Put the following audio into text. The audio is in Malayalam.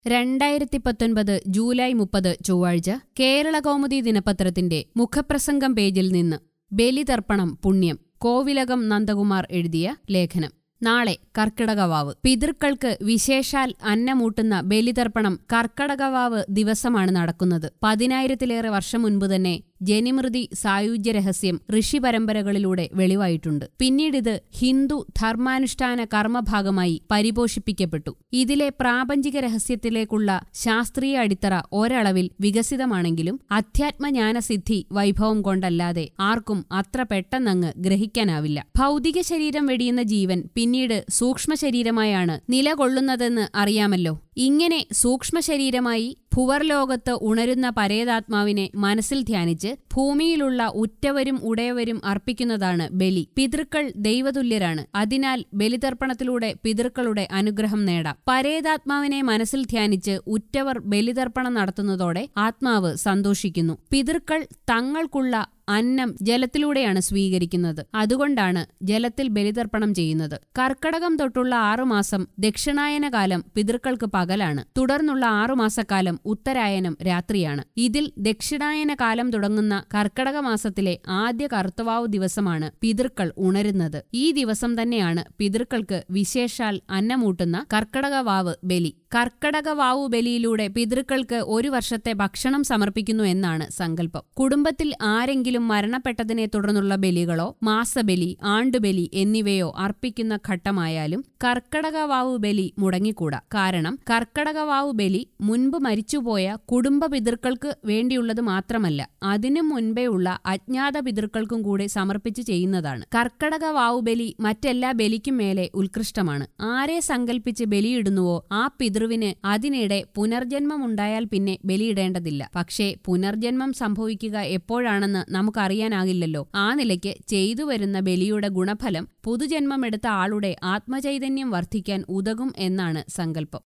രണ്ടായിരത്തി പത്തൊൻപത് ജൂലൈ മുപ്പത് ചൊവ്വാഴ്ച കേരള കൗമുദി ദിനപത്രത്തിന്റെ മുഖപ്രസംഗം പേജിൽ നിന്ന് ബലിതർപ്പണം പുണ്യം കോവിലകം നന്ദകുമാർ എഴുതിയ ലേഖനം നാളെ കർക്കിടകവാവ് പിതൃക്കൾക്ക് വിശേഷാൽ അന്നമൂട്ടുന്ന ബലിതർപ്പണം കർക്കടകവാവ് ദിവസമാണ് നടക്കുന്നത് പതിനായിരത്തിലേറെ വർഷം മുൻപ് തന്നെ ജനിമൃതി സായുജ്യ രഹസ്യം ഋഷി പരമ്പരകളിലൂടെ വെളിവായിട്ടുണ്ട് പിന്നീടിത് ഹിന്ദു ധർമാനുഷ്ഠാന കർമ്മഭാഗമായി പരിപോഷിപ്പിക്കപ്പെട്ടു ഇതിലെ പ്രാപഞ്ചിക രഹസ്യത്തിലേക്കുള്ള ശാസ്ത്രീയ അടിത്തറ ഒരളവിൽ വികസിതമാണെങ്കിലും അധ്യാത്മജ്ഞാനസിദ്ധി വൈഭവം കൊണ്ടല്ലാതെ ആർക്കും അത്ര പെട്ടെന്നങ്ങ് ഗ്രഹിക്കാനാവില്ല ഭൗതിക ശരീരം വെടിയുന്ന ജീവൻ പിന്നീട് സൂക്ഷ്മ ശരീരമായാണ് നിലകൊള്ളുന്നതെന്ന് അറിയാമല്ലോ ഇങ്ങനെ സൂക്ഷ്മ ശരീരമായി ഭുവർലോകത്ത് ഉണരുന്ന പരേതാത്മാവിനെ മനസ്സിൽ ധ്യാനിച്ച് ഭൂമിയിലുള്ള ഉറ്റവരും ഉടയവരും അർപ്പിക്കുന്നതാണ് ബലി പിതൃക്കൾ ദൈവതുല്യരാണ് അതിനാൽ ബലിതർപ്പണത്തിലൂടെ പിതൃക്കളുടെ അനുഗ്രഹം നേടാം പരേതാത്മാവിനെ മനസ്സിൽ ധ്യാനിച്ച് ഉറ്റവർ ബലിതർപ്പണം നടത്തുന്നതോടെ ആത്മാവ് സന്തോഷിക്കുന്നു പിതൃക്കൾ തങ്ങൾക്കുള്ള അന്നം ജലത്തിലൂടെയാണ് സ്വീകരിക്കുന്നത് അതുകൊണ്ടാണ് ജലത്തിൽ ബലിതർപ്പണം ചെയ്യുന്നത് കർക്കടകം തൊട്ടുള്ള ആറുമാസം ദക്ഷിണായന കാലം പിതൃക്കൾക്ക് പകലാണ് തുടർന്നുള്ള ആറുമാസക്കാലം ഉത്തരായനം രാത്രിയാണ് ഇതിൽ ദക്ഷിണായന കാലം തുടങ്ങുന്ന കർക്കടക മാസത്തിലെ ആദ്യ കർത്തവാവ് ദിവസമാണ് പിതൃക്കൾ ഉണരുന്നത് ഈ ദിവസം തന്നെയാണ് പിതൃക്കൾക്ക് വിശേഷാൽ അന്നമൂട്ടുന്ന കർക്കടകവാവ് ബലി കർക്കടകവാവു ബലിയിലൂടെ പിതൃക്കൾക്ക് ഒരു വർഷത്തെ ഭക്ഷണം സമർപ്പിക്കുന്നു എന്നാണ് സങ്കല്പം കുടുംബത്തിൽ ആരെങ്കിലും മരണപ്പെട്ടതിനെ തുടർന്നുള്ള ബലികളോ മാസബലി ആണ്ടുബലി എന്നിവയോ അർപ്പിക്കുന്ന ഘട്ടമായാലും കർക്കടകവാവു ബലി മുടങ്ങിക്കൂടാ കാരണം കർക്കടകവാവു ബലി മുൻപ് മരിച്ചുപോയ കുടുംബ പിതൃക്കൾക്ക് വേണ്ടിയുള്ളത് മാത്രമല്ല അതിനു മുൻപേ ഉള്ള അജ്ഞാത പിതൃക്കൾക്കും കൂടെ സമർപ്പിച്ച് ചെയ്യുന്നതാണ് കർക്കടകവാവു ബലി മറ്റെല്ലാ ബലിക്കും മേലെ ഉത്കൃഷ്ടമാണ് ആരെ സങ്കല്പിച്ച് ബലിയിടുന്നുവോ ആ പിതൃവിന് അതിനിടെ പുനർജന്മമുണ്ടായാൽ പിന്നെ ബലിയിടേണ്ടതില്ല പക്ഷേ പുനർജന്മം സംഭവിക്കുക എപ്പോഴാണെന്ന് നമുക്കറിയാനാകില്ലല്ലോ ആ നിലയ്ക്ക് ചെയ്തു വരുന്ന ബലിയുടെ ഗുണഫലം പുതുജന്മമെടുത്ത ആളുടെ ആത്മചൈതന്യം വർദ്ധിക്കാൻ ഉതകും എന്നാണ് സങ്കല്പം